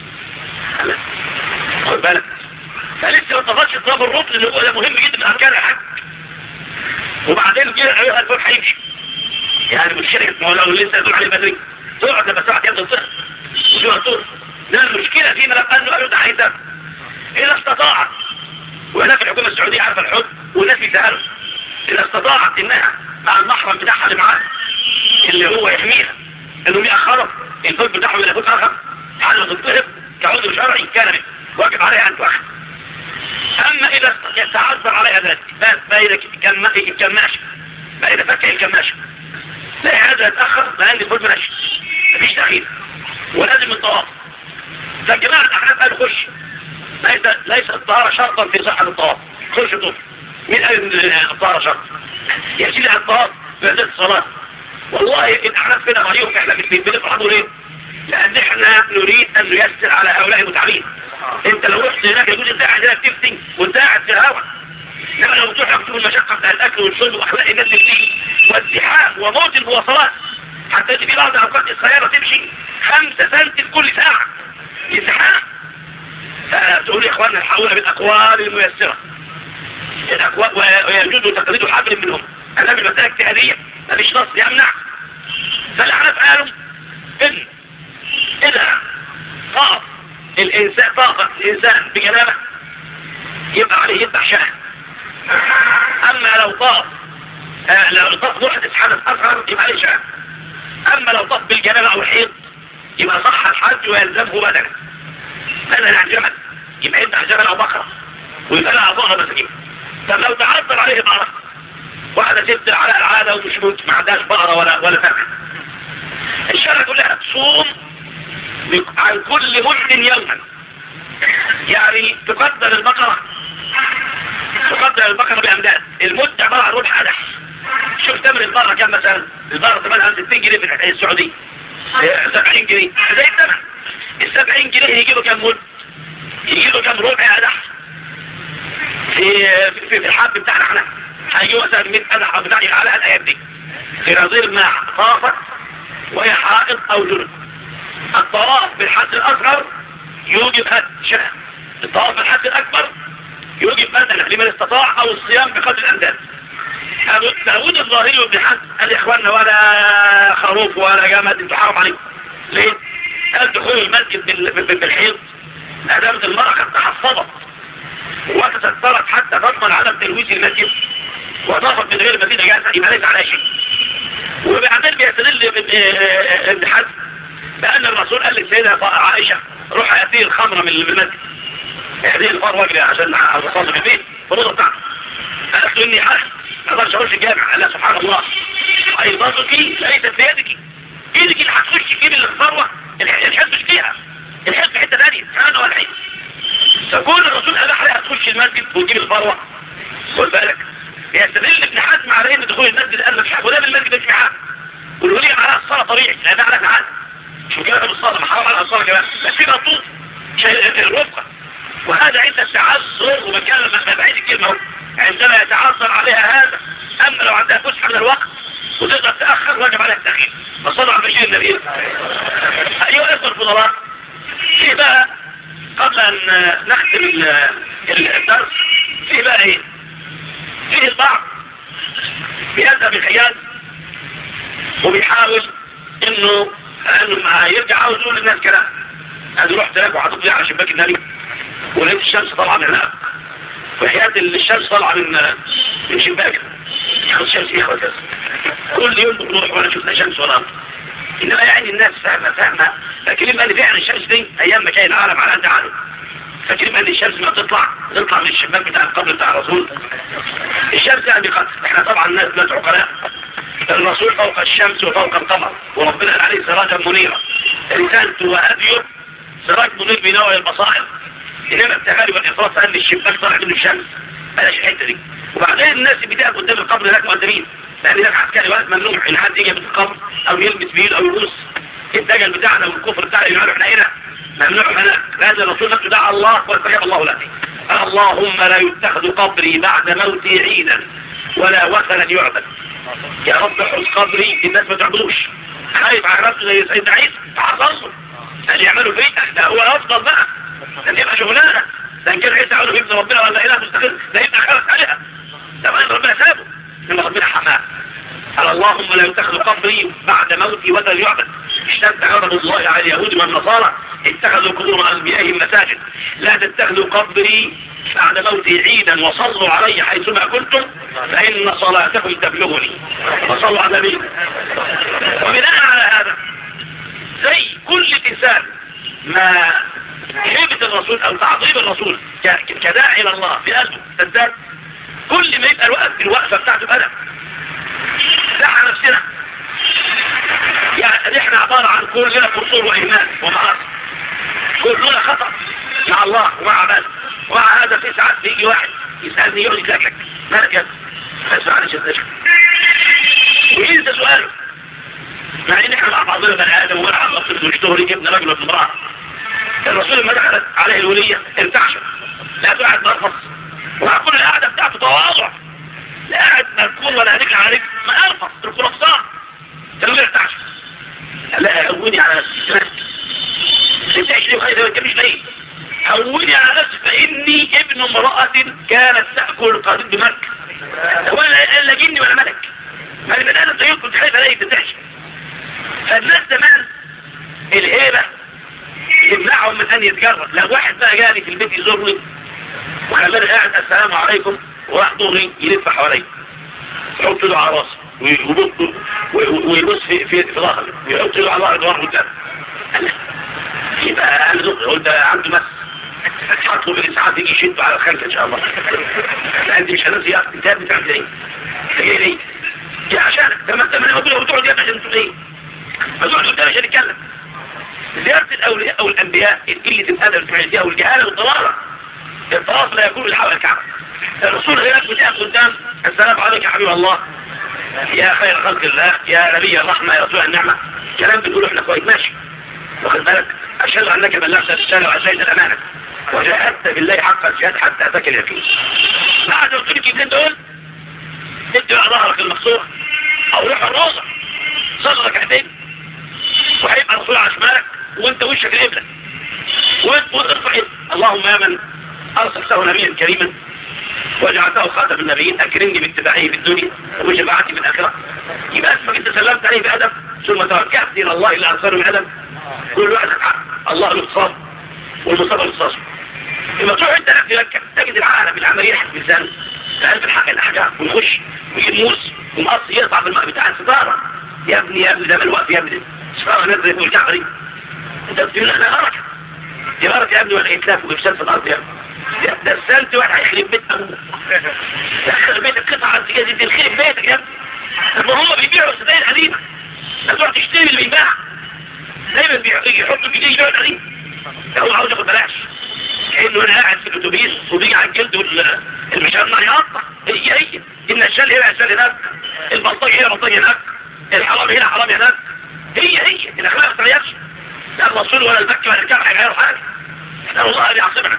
خد بالك فلسه ما طفش طلب الركن اللي هو ده مهم جدا من اركان الحج وبعدين جه عليها الفوق هيمشي يعني مش شركة ما هو لو لسه يدور عليه بدري تقعد لما سبعة ايام تصح وشو هتطور ده المشكلة فيما لو انه قالوا ده هيتم اذا استطاعت وهناك الحكومة السعودية عارفة الحكم والناس بيسألوا اذا استطاعت انها مع المحرم بتاعها اللي معاها اللي هو يحميها انهم يأخروا الفوق بتاعهم الى فوق اخر حاله تطهر كعذر شرعي كان منه واجب عليها ان تؤخر اما اذا تعذر عليها ذلك فاذا كان ماشي فاذا فك كان ماشي لا هذا يتأخر لان الفوق ماشي مفيش تأخير ولازم الطواف فالجماعة الاحناف قالوا خش ليس ليس الطهارة شرطا في صحة الطواف خش طوف مين قال الطهارة شرط يحسين على الطواف بعد الصلاة والله الاحناف كده غيرهم احنا بنفرحوا ليه لان احنا نريد ان نيسر على هؤلاء المتعبين انت لو رحت هناك يقول انت قاعد هناك تفتن وانت قاعد في الهواء انما لو تحرق تكون المشقة بتاع الاكل والشرب واخلاق الناس اللي فيه والزحام وموت المواصلات حتى في بعض الاوقات السيارة تمشي خمسة سنت كل ساعة ازدحام فتقول يا اخواننا الحقونا بالاقوال الميسرة الاقوال ويجوز تقليد حبل منهم انا بالمسألة اجتهادية مفيش نص يمنع فالحنف قالوا ان اذا طاف الانسان طاف الانسان بجنابه يبقى عليه يذبح شاه اما لو طاف آه لو طاف محدث حدث اصغر يبقى عليه شاه اما لو طاف بالجنابه او الحيض يبقى صح الحج ويلزمه بدنه بدنه عن جمل يبقى يذبح جمل او بقره ويبقى لها ظهر مساكين طب لو تعذر عليه بقره واحدة ست على العادة ومش ممكن ما عندهاش بقرة ولا ولا فرق الشرع كلها تصوم عن كل مد يوما يعني تقدر البقرة تقدر البقرة بأمداد المد عبارة عن ربح أدح شوف تمر البقرة كم مثلا البقرة ثمنها 60 جنيه في السعودية 70 جنيه زي الثمن ال 70 جنيه يجيبوا كم مد يجيبوا كم ربع أدح في في, في الحب بتاعنا احنا هيجيبوا مثلا 100 أدح أو بتاع على الأيام دي في نظير ما طافت وهي حائط أو جنب الطواف بالحد الأصغر يوجب هد شهر الطواف بالحد الأكبر يوجب بدنة لمن استطاع أو الصيام بقدر الأنداد داود الظاهري وابن حد قال يا إخواننا ولا خروف ولا جمد انتوا حرام عليكم ليه؟ قال دخول المسجد بالحيض أدامة المرأة قد تحفظت وتسترت حتى تضمن عدم تلويث المسجد وطافت من غير مزيد جاهزة يبقى ليس عليها شيء وبعدين بيستدل ابن حزم بأن الرسول قال للسيدة عائشة روح أتي الخمرة من المسجد هذه الفار واجري عشان أصلي في البيت فروضة بتاعته قالت له إني حرق ما اقدرش أخش الجامع قال لها سبحان الله أيضاتك ليست في يدك إيدك اللي هتخش فيه الثروة الحزب مش فيها الحزب في حتة ثانية فأنا ولا حين فكون الرسول أباح لها تخش المسجد وتجيب الثروة خد بالك بيستدل ابن حزم على ان دخول المسجد قال مش حق وده بالمسجد مش حق والولي على الصلاة طبيعي لأنها على تعالى شو كده بالصلاة ما حرام على الصلاة كمان بس في مطلوب الرفقة وهذا عند التعذر ومكان ما بعيد الكلمة عندما يتعذر عليها هذا أما لو عندها فسحة من الوقت وتقدر تأخر واجب عليها التأخير فصلوا على بشير النبي أيها الأخوة الفضلاء في بقى قبل أن نختم الدرس في بقى إيه فيه البعض بيذهب الحياد وبيحاول انه انه ما يرجع عاوز يقول للناس كلام انا رحت هناك وحطيت على شباك النبي ولقيت الشمس طالعه من هناك وحياة الشمس طالعه من من شباك ياخد الشمس ايه خلاص كل يوم بنروح ولا شفنا شمس ولا ارض انما يعني الناس فاهمه فاهمه لكن قال لي فعلا الشمس دي ايام ما كان العالم على قد عالم فاكرين ان الشمس ما تطلع تطلع من الشباك بتاع القبر بتاع الرسول الشمس يعني بقدر احنا طبعا الناس ناس عقلاء الرسول فوق الشمس وفوق القمر وربنا قال عليه سراجا منيرا رسالته وهديه سراج منير بينور البصائر انما التغالي والافراط ان الشباك طلع من الشمس بلاش الحته دي وبعدين الناس اللي بتقف قدام القبر هناك مؤدبين لان هناك عسكري وقت ممنوع ان حد يجي من القبر او يلبس بيده او يبوس الدجل بتاعنا والكفر بتاعنا يقولوا احنا هنا ممنوع هناك هذا الرسول نفسه دعا الله واستجاب الله له اللهم لا يتخذ قبري بعد موتي عيدا ولا وثنا يعبد يا رب احرس قبري الناس ما تعبدوش خايف على نفسه زي سيدنا عيسى تعصصوا اللي يعملوا فيه ده هو افضل بقى ده يبقى شغلانه ده ان كان عيسى يقولوا ابن ربنا ولا اله مستقل ده يبقى خلص عليها ده ما ربنا سابه انما ربنا حماه قال اللهم لا يتخذ قبري بعد موتي ولا يعبد اشتد غضب الله على اليهود والنصارى اتخذوا قبور انبيائهم مساجد لا تتخذوا قبري بعد موتي عيدا وصلوا علي حيثما كنتم فإن صلاتكم تبلغني وصلوا على النبي وبناء على هذا زي كل إنسان ما هيبة الرسول أو تعظيم الرسول كداعي إلى الله بقلبه تزداد كل ما يبقى الوقت الوقفة بتاعته بأدب دعا نفسنا يعني احنا عبارة عن كلنا قصور وإهمال ومعاصي كلنا خطأ مع الله ومع عباده ومع هذا في ساعات بيجي واحد يسألني يقول لك لك مالك يا بس معلش الزشك وينسى سؤاله مع ان احنا مع بعضنا بني ادم ومنع الرسول واشتهري ابن رجل وابن امرأة الرسول لما دخلت عليه الولية ارتعشت لا تقعد مرفص ومع كل القعدة بتاعته طوال تمتعش ليه وخير ما تمش ليه هوني على نفسي فإني ابن امرأة كانت تأكل القريب بمكة ولا لا جني ولا ملك ما البني آدم زيكم كنت خايف عليه تمتعش فالناس زمان الهيبة يمنعهم من أن يتجرب لو واحد بقى جاني في البيت يزورني وخلاني قاعد السلام عليكم وراح دوري يلف حوالي يحط له على راسه ويبص ويبص في في في ظهره ويحط له على ظهره قدام يبقى انا زوجي قلت عنده مس حطه في الاسعاف يجي يشده على الخلف ان شاء الله انت مش هنسي انت بتعمل ايه؟ انت جاي ليه؟ يا عشانك ده ما انت من اقول بتقعد يا عشان تقول ايه؟ ما تقعد قدام عشان نتكلم زيارة الأولياء أو الأنبياء قلة الأدب في أو الجهالة والضلالة الطواف لا يكون الحق الكعبة الرسول غيرك بتاعك قدام السلام عليك يا حبيب الله يا خير خلق الله يا نبي الرحمة يا رسول النعمة كلام بتقوله احنا كويس ماشي واخد بالك أشهد أنك بلغت الرسالة وأديت الأمانة وجاهدت بالله حق الجهاد حتى أتاك اليقين بعد قلت لك الاثنين دول ادي على ظهرك المقصور أو روح الروضة صلي ركعتين وهيبقى الرسول على شمالك وانت وشك القبلة وانت ارفع اللهم يا من أرسلته نبيا كريما وجعلته خاتم النبيين أكرمني باتباعه في الدنيا وشفاعتي في الآخرة يبقى اسمك انت سلمت عليه بأدب ثم توكلت إلى الله إلا أنصار من أدب كل واحد حق الله له اختصاص والمصطفى له اختصاص لما تروح انت نفسي لك تجد العقل بالعمل يلحق بالزن قلب الحق الأحجار ويخش ويجيب موس ومقص يقطع في الماء بتاع الستارة يا ابني يا ابني ده من الوقت يا ابني الستارة نزلت والكعبة دي انت بتقول احنا غرق يا غرق يا ابني ولا اتلاف وإفساد في الأرض يا ابني ده السنت واحد هيخرب بيت ابوه دخل بيتك قطعة انت كده دي الخرب بيتك يا ابني طب هم بيبيعوا ستاير قديمة تروح تشتري اللي بيباع دايما يحطوا في ايديه يبيعوا القديم ده هو عاوز ياخد بلاش كأنه انا قاعد في الاتوبيس وبيجي على الجلد والمشمع يقطع هي هي ان الشال هنا الشال هناك البلطجي هنا بلطجي هناك الحرام هنا حرام هناك هي هي الاخلاق ما تغيرش لا الرسول ولا المكي ولا الكعبه هيغيروا حاجه نسأل الله أن يعصمنا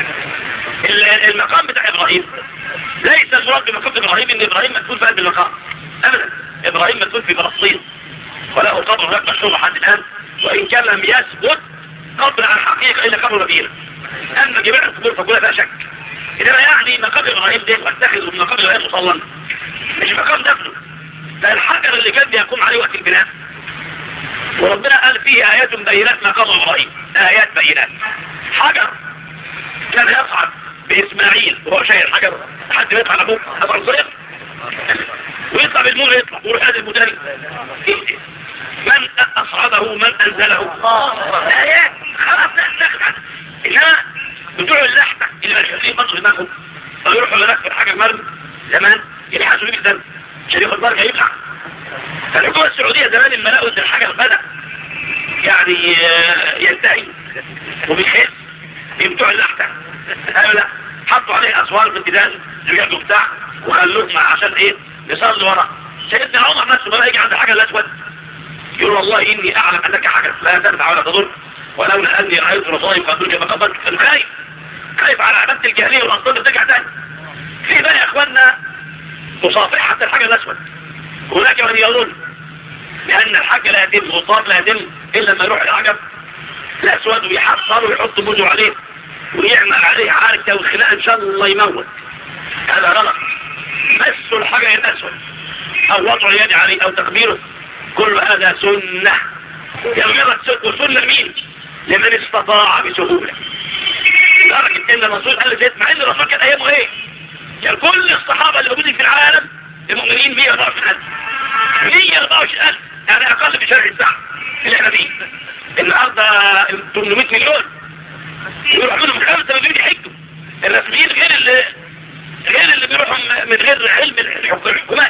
المقام بتاع إبراهيم ليس المراد بمقام إبراهيم إن إبراهيم مدفون في قلب المقام أبدا إبراهيم مدفون في فلسطين وله قبر هناك مشهور لحد الآن وإن كان لم يثبت قبر عن حقيقة إلا قبر نبينا أما جميع القبور فكلها فيها شك إنما يعني مقام إبراهيم ده واتخذوا من مقام إبراهيم مصلا مش مقام دفنه ده الحجر اللي كان بيقوم عليه وقت البناء وربنا قال فيه آيات بينات مقام إبراهيم آيات بينات حجر كان يصعد بإسماعيل وهو شايل حجر لحد ما يطلع لأبوه حجر صغير ويطلع بالنور يطلع ويروح هذا المدرب من أصعده من أنزله آيات خلاص ناخد عنها إنما بتوع اللحمة اللي مش فيه مصر دماغهم فيروحوا هناك في الحاجة المرمي زمان يلحسوا بيه الدم عشان ياخد بركة يبلع فالحكومة السعودية زمان لما لقوا ان الحاجة بدأ يعني ينتهي وبيخس بتوع اللحمة قالوا لا حطوا عليه أسوار في الجدال زجاج وبتاع وخلوه عشان ايه يصلي ورا سيدنا عمر نفسه بقى يجي عند الحجر الأسود يقول والله إني أعلم أنك حجر لا تنفع ولا تضر ولولا أني رأيت رسولي قبلك ما قبلت فأنا خايف خايف على عبادة الجاهلية والأنصار ترجع تاني في بقى يا إخواننا مصافح حتى الحجر الأسود هناك من يظن بأن الحج لا يتم والطواف لا يتم إلا لما يروح الحجر الأسود ويحصله ويحط بوزه عليه ويعمل عليه عاركة وخلاء إن شاء الله يموت هذا غلط مسوا الحجر الأسود أو وضع اليد عليه أو تقبيره كل هذا سنة يغيرت سنة وسنة مين لمن استطاع بسهولة لدرجة ان الرسول قال لزيد مع ان الرسول كان ايامه ايه كان كل الصحابة اللي موجودين في العالم المؤمنين 124000 124000 يعني اقل في شرح الساعة اللي احنا فيه النهارده 800 مليون يروح منهم 5 مليون يحجوا الرسميين غير اللي غير اللي بيروحوا من غير علم الحكومات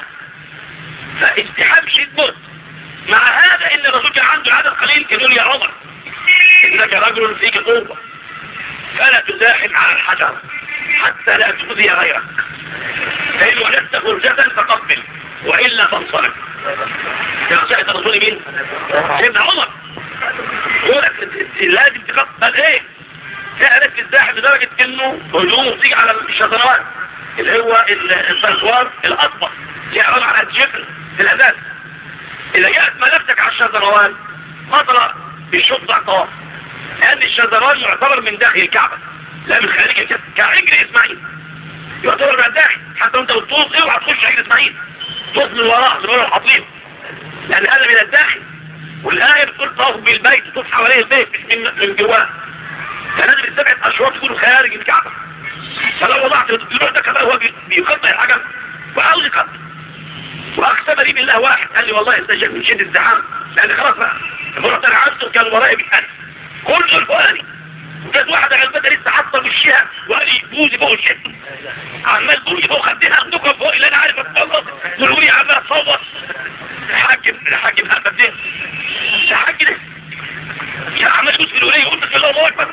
فاستحاب شيء موت مع هذا ان الرسول كان عنده عدد قليل كان يقول يا عمر انك رجل فيك قوة فلا تزاحم على الحجر حتى لا تؤذي غيرك فإن وجدت فرجة فقبل وإلا فانصرف كان سائد الرسول مين؟ سيدنا عمر يقول لك لازم تقبل ايه؟ تعرف الزاحم لدرجة انه هجوم تيجي على الشطرات اللي هو الفرسوار الأطبق يعرض على الجفن في الأساس إذا جاءت ملفتك على الشطروان خطر بالشوط بتاع الطواف لان الشذران يعتبر من داخل الكعبة لا من خارج الكعبة كعجل اسماعيل يعتبر من الداخل حتى وانت بتطوف اوعى تخش عجل اسماعيل طوف من وراه من ورا الحطيم لان هذا من الداخل والآية بتقول طوف بالبيت تطوف حواليه البيت مش من, من جواه فلازم السبعة أشواط يكونوا خارج الكعبة فلو وضعت الدروع ده كمان هو بيقطع الحجم وعاوز يقطع واقسم لي بالله واحد قال لي والله استجاب من شدة الزحام لان خلاص بقى المرة انا عرفته كان ورايا بالألف كل الفؤاني وكانت واحدة غلبتها لسه حاطة وشها وقال لي بوزي فوق الشد عمال بوزي فوق خدتها عندكم فوق اللي انا عارف اتخلص قالوا لي عمال اتصوت الحاكم الحاكم هبه ده الحاج ده يا عمال بوزي في الولية قلت في الله الله اكبر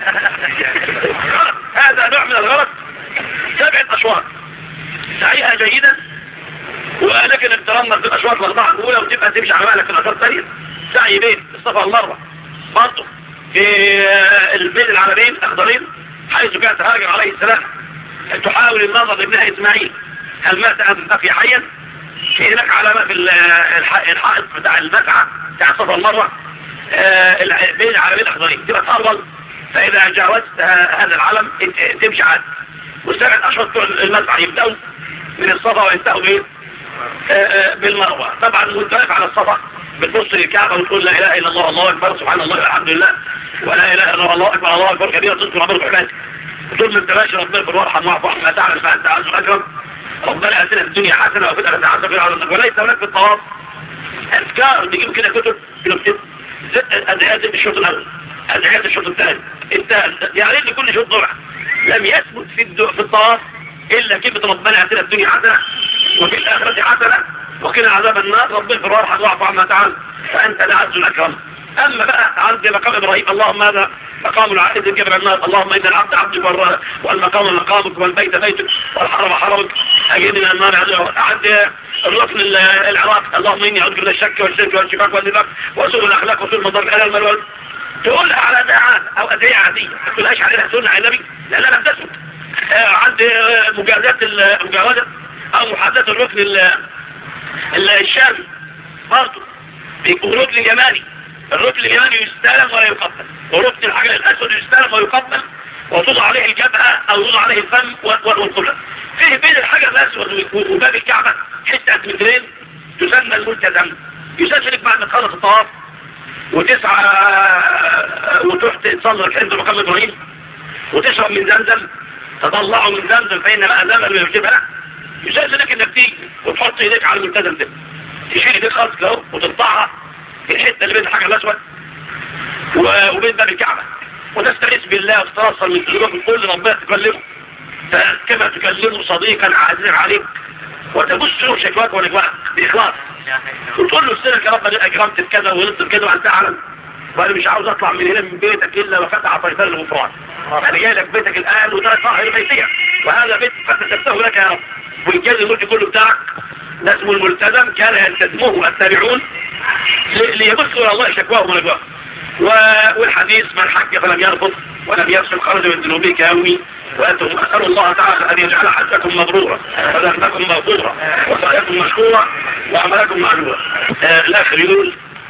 هذا نوع من الغلط سبعة اشواط سعيها جيدا ولكن اقترنا في الاشواط الاربعه الاولى وتبقى تمشي على بالك في الاشواط الثانيه سعي بين الصفا والمروه برضه في البين العربين الاخضرين حيث كانت هاجر عليه السلام تحاول النظر لابنها اسماعيل هل مات ام بقي حيا في هناك علامه في الحائط بتاع المسعى بتاع الصفا والمروه بين العربين الاخضرين تبقى تطول فاذا جاوزت هذا العلم تمشي عاد والسبع اشواط المسعى يبداوا من الصفا وينتهوا بايه بالمروة طبعا وانت واقف على الصفا بتبص للكعبة وتقول لا اله الا الله الله اكبر سبحان الله الحمد لله ولا اله الا الله اكبر الله اكبر كبيرة تذكر ربنا بحماتك وتقول من تباشر ربنا بالوارحم واعف واحد لا تعمل فانت عز اكرم ربنا اتنا في الدنيا حسنة وفي الاخرة حسنة في العالم وليس هناك في الطواف اذكار بيجيبوا كده كتب كتب ادعيات الشوط الاول ادعيات الشوط الثاني انت يعني ان كل شوط ضرع لم يثبت في في الطواف الا كلمة ربنا اتنا في الدنيا حسنة وفي الآخرة حسنة وقنا عذاب النار ربنا في الروح واعف عما تعالى فأنت العز الأكرم أما بقى عند مقام إبراهيم اللهم هذا مقام العائد جبل النار اللهم إن العبد عبدك والمقام مقامك والبيت بيتك والحرم حرمك أجيب من النار عند الركن العراق اللهم إني أعوذ من الشك والشرك والشفاق والنفاق وسوء الأخلاق وسوء المضر الألم والولد تقولها على دعاء أو أدعية عادية ما تقولهاش عليها سنة على النبي لأنها لم تثبت عند مجازات المجاوزة او محادثة الركن الشامي برضه بيكون ركن يماني الركن اليماني يستلم ولا يقبل وركن الحجر الاسود يستلم ويقبل وتوضع عليه الجبهة او يوضع عليه الفم والقبلة فيه بين الحجر الاسود وباب الكعبة حتة مترين تسمى الملتزم يسافرك بعد ما تخلص الطواف وتسعى وتروح تصلي ركعتين بمقام ابراهيم وتشرب من زمزم تطلعه من زمزم فإن ماء زمزم يجيبها يسأل لك انك تيجي وتحط ايديك على الملتزم ده تشيل ايديك خالص كده وتقطعها في الحته اللي بين الحجر الاسود وبين باب الكعبه وتستغيث بالله وتتوصل من قلوبك وتقول ربنا تكلمه كما تكلمه صديقا عزيزا عليك وتبص له شكواك ونجواك باخلاص وتقول له السنه يا رب انا اجرمت بكذا وغلطت بكذا وانت تعلم وانا مش عاوز اطلع من هنا من بيتك الا وفتح طيفان الغفران انا جاي لك بيتك الان وده طاهر بيتية وهذا بيت فتسبته لك يا رب والجاز الملك كله بتاعك ده اسمه الملتزم كان يلتزمه التابعون ليبثوا الى الله شكواهم ونجواهم والحديث من حج فلم يرفض ولم يفسد خرج من ذنوبه كيومي وأنتم أسأل الله تعالى أن يجعل حجكم مبرورا وذنبكم مغفورا وسعيكم مشكورا وعملكم معلومة الآخر يقول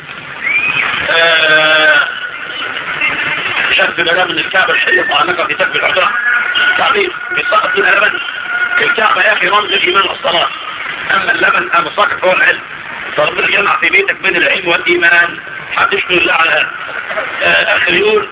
شهد الألم من الكعبة الحية طعنك في تكبير العذراء تعليق بسقط الألم الكعبة يا أخي رمز الإيمان والصلاة أما اللبن أما الصاكر فهو العلم فربنا جمع في بيتك بين العلم والإيمان هتشكر الله على هذا آخر يقول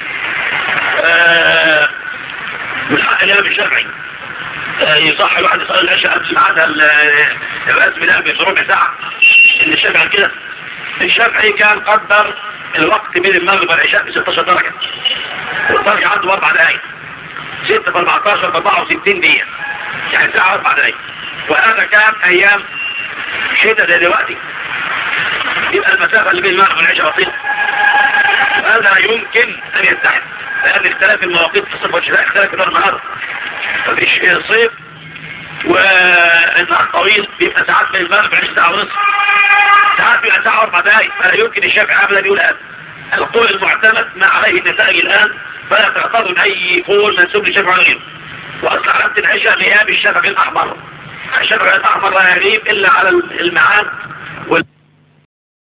آه من حق الإمام الشافعي آه يصح الواحد يصلي العشاء قبل ميعادها الرأس من قبل في ربع ساعة إن الشافعي كده الشافعي كان قدر الوقت بين المغرب والعشاء ب 16 درجة والدرجة عنده أربع دقايق 6 في 14 في 64 دقيقة يعني ساعة أربع دقايق وهذا كان أيام شدة زي دلوقتي يبقى المسافة اللي بين المغرب والعشاء بسيطة هذا لا يمكن أن يتحد لأن اختلاف المواقيت في الصيف والشتاء اختلاف النهار النهار ففيش صيف والنهار طويل بيبقى ساعات بين المغرب والعشاء ساعة ونصف ساعات بيبقى ساعة وأربع دقايق فلا يمكن الشافعي أبدا يقول هذا القول المعتمد ما عليه النتائج الآن فلا تعتبر من أي قول منسوب للشافعي غيره وأصل علامة العشاء غياب الشفق الأحمر الشفق الأحمر لا يغيب إلا على المعاد وال